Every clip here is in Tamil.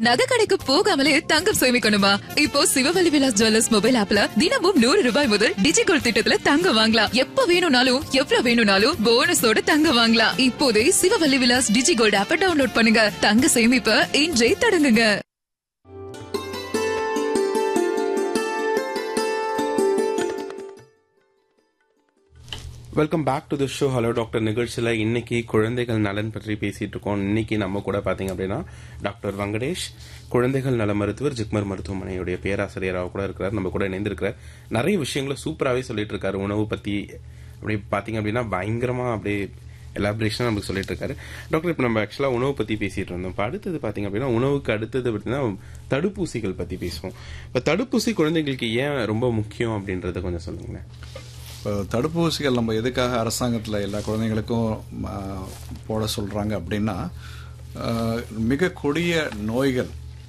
நகை கடைக்கு போகாமலே தங்கம் சேமிக்கணுமா இப்போ சிவவலி விலாஸ் ஜுவல்லர்ஸ் மொபைல் ஆப்ல தினமும் நூறு ரூபாய் முதல் டிஜிகோல் திட்டத்துல தங்கம் வாங்கலாம் எப்ப வேணும்னாலும் எவ்வளவு வேணும்னாலும் போனஸோட தங்கம் வாங்கலாம் இப்போதே சிவவல்லி விலாஸ் டிஜிகோல்ட் ஆப்பை டவுன்லோட் பண்ணுங்க தங்க சேமிப்ப இன்றே தொடங்குங்க welcome back to the show hello doctor நிகழ்ச்சியில் இன்னைக்கு குழந்தைகள் நலன் பற்றி பேசிட்டு இருக்கோம் இன்னைக்கு நம்ம கூட பாத்தீங்க அப்படின்னா டாக்டர் வெங்கடேஷ் குழந்தைகள் நல மருத்துவர் ஜிக்மர் மருத்துவமனையுடைய பேராசிரியராக கூட இருக்கிறார் நம்ம கூட இணைந்திருக்கிறார் நிறைய விஷயங்களை சூப்பராகவே சொல்லிட்டு இருக்காரு உணவு பத்தி அப்படி பாத்தீங்க அப்படின்னா பயங்கரமா அப்படியே எலாபரேஷனாக நமக்கு சொல்லிட்டு இருக்காரு டாக்டர் இப்போ நம்ம ஆக்சுவலாக உணவு பற்றி பேசிட்டு இருந்தோம் இப்போ அடுத்தது பார்த்தீங்க அப்படின்னா உணவுக்கு அடுத்தது அப்படின்னா தடுப்பூசிகள் பற்றி பேசுவோம் இப்போ தடுப்பூசி குழந்தைங்களுக்கு ஏன் ரொம்ப முக்கியம் அப்படின்றத கொஞ்சம் சொல்லுங்களேன் இப்போ தடுப்பூசிகள் நம்ம எதுக்காக அரசாங்கத்தில் எல்லா குழந்தைங்களுக்கும் ஆ, போட சொல்கிறாங்க அப்படின்னா ஆ, மிக கொடிய நோய்கள்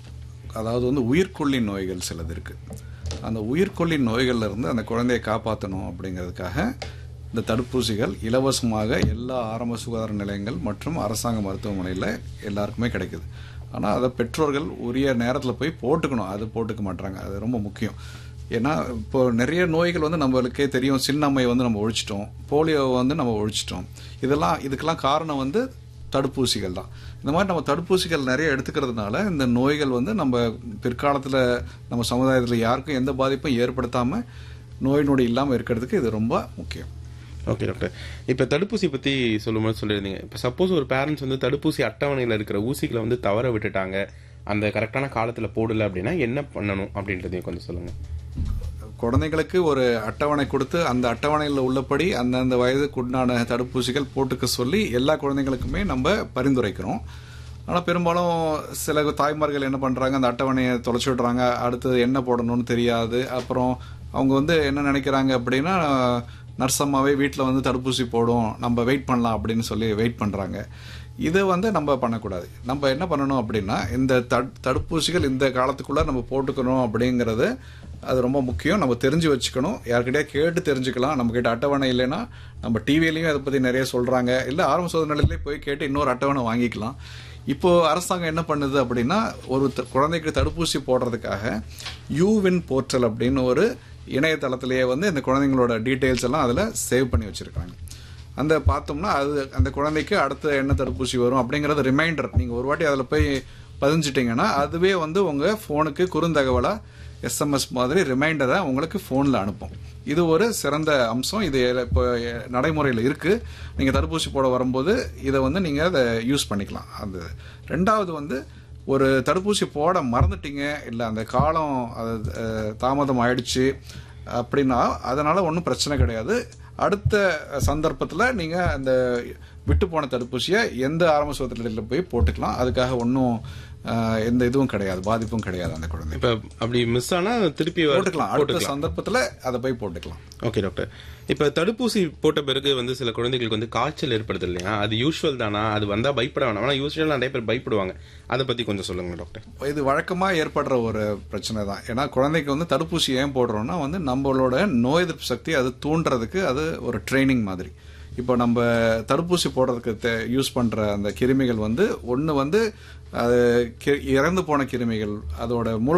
அதாவது வந்து உயிர்கொல்லி நோய்கள் சிலது இருக்குது அந்த உயிர்கொல்லி நோய்கள்ல இருந்து அந்த குழந்தையை காப்பாற்றணும் அப்படிங்கிறதுக்காக இந்த தடுப்பூசிகள் இலவசமாக எல்லா ஆரம்ப சுகாதார நிலையங்கள் மற்றும் அரசாங்க மருத்துவமனையில் எல்லாருக்குமே கிடைக்குது ஆனால் அதை பெற்றோர்கள் உரிய நேரத்தில் போய் போட்டுக்கணும் அது போட்டுக்க மாட்டாங்க அது ரொம்ப முக்கியம் ஏன்னா இப்போ நிறைய நோய்கள் வந்து நம்மளுக்கே தெரியும் சின்னம்மை வந்து நம்ம ஒழிச்சிட்டோம் போலியோ வந்து நம்ம ஒழிச்சிட்டோம் இதெல்லாம் இதுக்கெல்லாம் காரணம் வந்து தடுப்பூசிகள் தான் இந்த மாதிரி நம்ம தடுப்பூசிகள் நிறைய எடுத்துக்கிறதுனால இந்த நோய்கள் வந்து நம்ம பிற்காலத்தில் நம்ம சமுதாயத்தில் யாருக்கும் எந்த பாதிப்பும் ஏற்படுத்தாமல் நோய் நொடி இல்லாமல் இருக்கிறதுக்கு இது ரொம்ப முக்கியம் ஓகே டாக்டர் இப்போ தடுப்பூசி பற்றி சொல்லும்போது சொல்லியிருந்தீங்க இப்போ சப்போஸ் ஒரு பேரண்ட்ஸ் வந்து தடுப்பூசி அட்டவணையில் இருக்கிற ஊசிகளை வந்து தவற விட்டுட்டாங்க அந்த கரெக்டான காலத்தில் போடல அப்படின்னா என்ன பண்ணணும் அப்படின்றதையும் கொஞ்சம் சொல்லுங்கள் குழந்தைங்களுக்கு ஒரு அட்டவணை கொடுத்து அந்த அட்டவணையில் உள்ளபடி அந்தந்த வயதுக்கு உண்டான தடுப்பூசிகள் போட்டுக்க சொல்லி எல்லா குழந்தைங்களுக்குமே நம்ம பரிந்துரைக்கிறோம் ஆனால் பெரும்பாலும் சில தாய்மார்கள் என்ன பண்ணுறாங்க அந்த அட்டவணையை தொலைச்சி விடுறாங்க அடுத்தது என்ன போடணும்னு தெரியாது அப்புறம் அவங்க வந்து என்ன நினைக்கிறாங்க அப்படின்னா நர்ஸ் அம்மாவே வீட்டில் வந்து தடுப்பூசி போடும் நம்ம வெயிட் பண்ணலாம் அப்படின்னு சொல்லி வெயிட் பண்ணுறாங்க இதை வந்து நம்ம பண்ணக்கூடாது நம்ம என்ன பண்ணணும் அப்படின்னா இந்த தட் தடுப்பூசிகள் இந்த காலத்துக்குள்ளே நம்ம போட்டுக்கணும் அப்படிங்கிறது அது ரொம்ப முக்கியம் நம்ம தெரிஞ்சு வச்சுக்கணும் யார்கிட்டயே கேட்டு தெரிஞ்சுக்கலாம் நம்ம கிட்ட அட்டவணை இல்லைன்னா நம்ம டிவிலையும் அதை பற்றி நிறைய சொல்கிறாங்க இல்லை ஆரம்ப சோதனையிலே போய் கேட்டு இன்னொரு அட்டவணை வாங்கிக்கலாம் இப்போ அரசாங்கம் என்ன பண்ணுது அப்படின்னா ஒரு த- குழந்தைக்கு தடுப்பூசி போடுறதுக்காக யூவின் போர்ட்டல் அப்படின்னு ஒரு இணையதளத்திலேயே வந்து இந்த குழந்தைங்களோட டீட்டெயில்ஸ் எல்லாம் அதில் சேவ் பண்ணி வச்சுருக்காங்க அந்த பார்த்தோம்னா அது அந்த குழந்தைக்கு அடுத்த என்ன தடுப்பூசி வரும் அப்படிங்கிறது ரிமைண்டர் நீங்கள் ஒரு வாட்டி அதில் போய் பதிஞ்சிட்டிங்கன்னா அதுவே வந்து உங்கள் ஃபோனுக்கு குறுந்தகவலாக எஸ்எம்எஸ் மாதிரி ரிமைண்டரை உங்களுக்கு ஃபோனில் அனுப்பும் இது ஒரு சிறந்த அம்சம் இது இப்போ நடைமுறையில் இருக்குது நீங்கள் தடுப்பூசி போட வரும்போது இதை வந்து நீங்கள் அதை யூஸ் பண்ணிக்கலாம் அந்த ரெண்டாவது வந்து ஒரு தடுப்பூசி போட மறந்துட்டீங்க இல்லை அந்த காலம் அது அஹ், தாமதம் ஆயிடுச்சு அப்படின்னா அதனால் ஒன்றும் பிரச்சனை கிடையாது அடுத்த சந்தர்ப்பத்தில் நீங்கள் அந்த விட்டு போன தடுப்பூசியை எந்த ஆரம்ப சுகாதாரத்தில் போய் போட்டுக்கலாம் அதுக்காக ஒன்றும் எந்த இதுவும் கிடையாது பாதிப்பும் கிடையாது அந்த குழந்தை இப்போ அப்படி மிஸ் ஆனால் திருப்பி வர- போட்டுக்கலாம் அடுத்த சந்தர்ப்பத்தில் அதை போய் போட்டுக்கலாம் ஓகே டாக்டர் இப்போ தடுப்பூசி போட்ட பிறகு வந்து சில குழந்தைகளுக்கு வந்து காய்ச்சல் ஏற்படுது இல்லையா அது யூஸ்வல் தானா அது வந்தா பயப்பட வேணாம் ஆனால் யூஸ்வல் நிறைய பேர் பயப்படுவாங்க அதை பத்தி கொஞ்சம் சொல்லுங்க டாக்டர் இது வழக்கமாக ஏற்படுற ஒரு பிரச்சனை தான் ஏன்னா குழந்தைக்கு வந்து தடுப்பூசி ஏன் போடுறோம்னா வந்து நம்மளோட நோய் எதிர்ப்பு சக்தி அது தூண்டுறதுக்கு அது ஒரு ட்ரைனிங் மாதிரி இப்போ நம்ம தடுப்பூசி போடுறதுக்கு யூஸ் பண்ணுற அந்த கிருமிகள் வந்து ஒன்று வந்து அது கி- இறந்து போன கிருமிகள் அதோட மூல